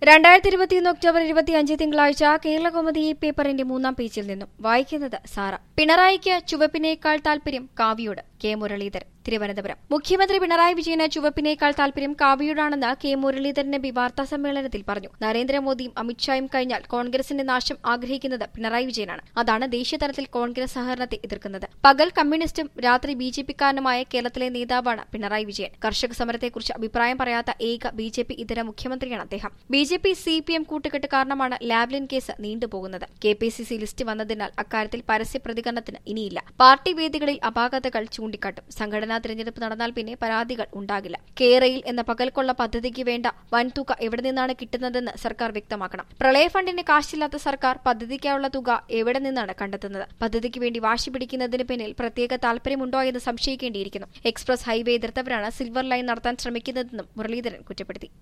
രണ്ടായിരത്തി ഇരുപത്തിയൊന്ന് ഒക്ടോബർ ഇരുപത്തിയഞ്ച് തിങ്കളാഴ്ച കേരള കോമതി ഈ പേപ്പറിന്റെ മൂന്നാം പേജിൽ നിന്നും വായിക്കുന്നത് സാറ പിണറായിക്ക് ചുവപ്പിനേക്കാൾ താൽപര്യം കാവ്യോട് കെ മുരളീധരൻ തിരുവനന്തപുരം മുഖ്യമന്ത്രി പിണറായി വിജയന് ചുവപ്പിനേക്കാൾ താൽപര്യം കാവ്യോടാണെന്ന് കെ മുരളീധരൻ എം പി വാർത്താ സമ്മേളനത്തിൽ പറഞ്ഞു നരേന്ദ്രമോദിയും അമിത്ഷായും കഴിഞ്ഞാൽ കോൺഗ്രസിന്റെ നാശം ആഗ്രഹിക്കുന്നത് പിണറായി വിജയനാണ് അതാണ് ദേശീയതലത്തിൽ കോൺഗ്രസ് സഹകരണത്തെ എതിർക്കുന്നത് പകൽ കമ്മ്യൂണിസ്റ്റും രാത്രി ബി ജെ പിക്കാരനുമായ കേരളത്തിലെ നേതാവാണ് പിണറായി വിജയൻ കർഷക സമരത്തെക്കുറിച്ച് അഭിപ്രായം പറയാത്ത ഏക ബി ജെ പി ഇതര മുഖ്യമന്ത്രിയാണ് അദ്ദേഹം B J P C P M കൂട്ടുകെട്ട് കാരണമാണ് ലാവ്ലിൻ കേസ് നീണ്ടുപോകുന്നത് K P C C list വന്നതിനാൽ അക്കാര്യത്തിൽ പരസ്യ പ്രതികരണത്തിന് ഇനിയില്ല പാർട്ടി വേദികളിൽ അപാകതകൾ ചൂണ്ടിക്കാട്ടും സംഘടനാ തിരഞ്ഞെടുപ്പ് നടന്നാൽ പിന്നെ പരാതികൾ ഉണ്ടാകില്ല കേരയിൽ എന്ന പകൽക്കൊള്ള പദ്ധതിക്ക് വേണ്ട വൻതുക എവിടെ നിന്നാണ് കിട്ടുന്നതെന്ന് സർക്കാർ വ്യക്തമാക്കണം പ്രളയ ഫണ്ടിന് കാശില്ലാത്ത സർക്കാർ പദ്ധതിക്കായുള്ള തുക എവിടെ നിന്നാണ് കണ്ടെത്തുന്നത് പദ്ധതിക്ക് വേണ്ടി വാശി പിടിക്കുന്നതിന് പിന്നിൽ പ്രത്യേക താൽപര്യമുണ്ടോ എന്ന് സംശയിക്കേണ്ടിയിരിക്കുന്നു എക്സ്പ്രസ് ഹൈവേ എതിർത്തവരാണ് സിൽവർ ലൈൻ നടത്താൻ ശ്രമിക്കുന്നതെന്നും മുരളീധരൻ കുറ്റപ്പെടുത്തി